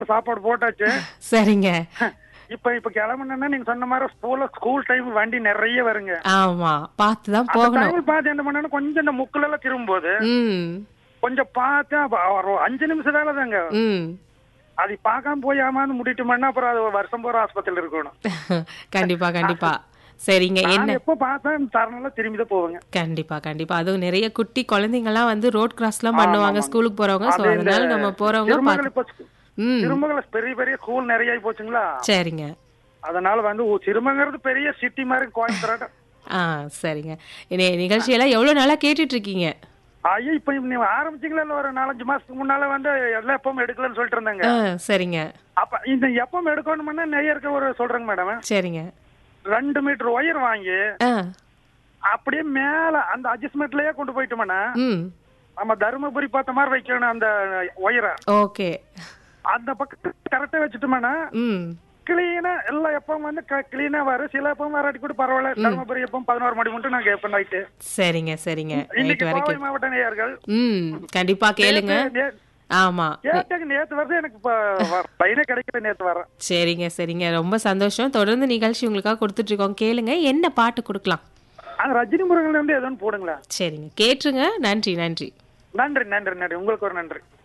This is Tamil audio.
சாப்பாடு போட்டாச்சு சரிங்க இப்ப இப்ப கிளம்புனா நீங்க சொன்ன மாதிரி ஸ்கூல்ல ஸ்கூல் டைம் வண்டி நிறைய வருங்க ஆமா பார்த்து தான் அந்த போகணும் டைம் பார்த்து என்ன பண்ணணும் கொஞ்சம் இந்த முக்குல எல்லாம் திரும்பும்போது ம் கொஞ்சம் பார்த்து அப்ப ஒரு அஞ்சு நிமிஷம் வேலை தாங்க ம் அது பார்க்காம போய் ஏமாந்து முடிட்டுமான்னா அப்புறம் அது வருஷம் போற ஆஸ்பத்திரியில இருக்கணும் கண்டிப்பா கண்டிப்பா சரிங்க என்ன நான் எப்போ பார்த்தேன் தரணும்ல திரும்பி தான் போவேங்க கண்டிப்பா கண்டிப்பா அதுவும் நிறைய குட்டி குழந்தைங்கலாம் வந்து ரோட் கிராஸ்லாம் பண்ணுவாங்க ஸ்கூலுக்கு போறவங்க சோ அது இந்த அதனால நம்ம போறவங்க திருமகள் பார்த்து இப்ப ம் திருமகள் பெரிய பெரிய ஸ்கூல் நிறைய ஆகி போச்சுங்களா சரிங்க அதனால வந்து ஓ, சிறுமங்கிறது பெரிய சிட்டி மாதிரி கோயம்புத்தூர் ஆ சரிங்க இனி நிகழ்ச்சியெல்லாம் எவ்வளவு நாளா கேட்டுட்டு இருக்கீங்க ஐயோ இப்ப நீங்க ஆரம்பிச்சீங்களா இல்ல ஒரு நாலஞ்சு மாசத்துக்கு முன்னால வந்து எல்லா எப்பவும் எடுக்கலன்னு சொல்லிட்டு இருந்தாங்க ஆ சரிங்க அப்ப இந்த எப்பவும் எடுக்கணும்னா நெய்யருக்கு ஒரு சொல்றேங்க மேடம் சரிங்க ரெண்டு மீட்டர் ஒயர் வாங்கி ஆ அப்படியே மேல அந்த அட்ஜஸ்ட்மெண்ட்லயே கொண்டு போயிட்டோம்னா ம் நம்ம தருமபுரி பார்த்த மாதிரி வைக்கணும் அந்த ஒயரை ஓகே அந்த பக்கம் கரெக்டா வச்சுட்டோம்னா ம் கிளீனா எல்லா எப்பவும் வந்து கிளீனா வரும் சில எப்பவும் வராட்டி கூட பரவாயில்ல தருமபுரி எப்பவும் பதினோரு மணி மட்டும் நான் கேட்பேன் நைட்டு சரிங்க சரிங்க நைட் இன்னைக்கு கோவை வரைக்கும் மாவட்ட நேயர்கள் ம் கண்டிப்பா கேளுங்க நே- ஆமா கேட்டாங்க நேத்து வருது எனக்கு இப்ப வ- லைனே கிடைக்கல நேத்து வரேன் சரிங்க சரிங்க ரொம்ப சந்தோஷம் தொடர்ந்து நிகழ்ச்சி உங்களுக்காக கொடுத்துட்டு இருக்கோம் கேளுங்க என்ன பாட்டு கொடுக்கலாம் அந்த ரஜினி முருகன்ல இருந்து எதுவும் போடுங்களேன் சரிங்க கேட்டுருங்க நன்றி நன்றி நன்றி நன்றி நன்றி உங்களுக்கு ஒரு நன்றி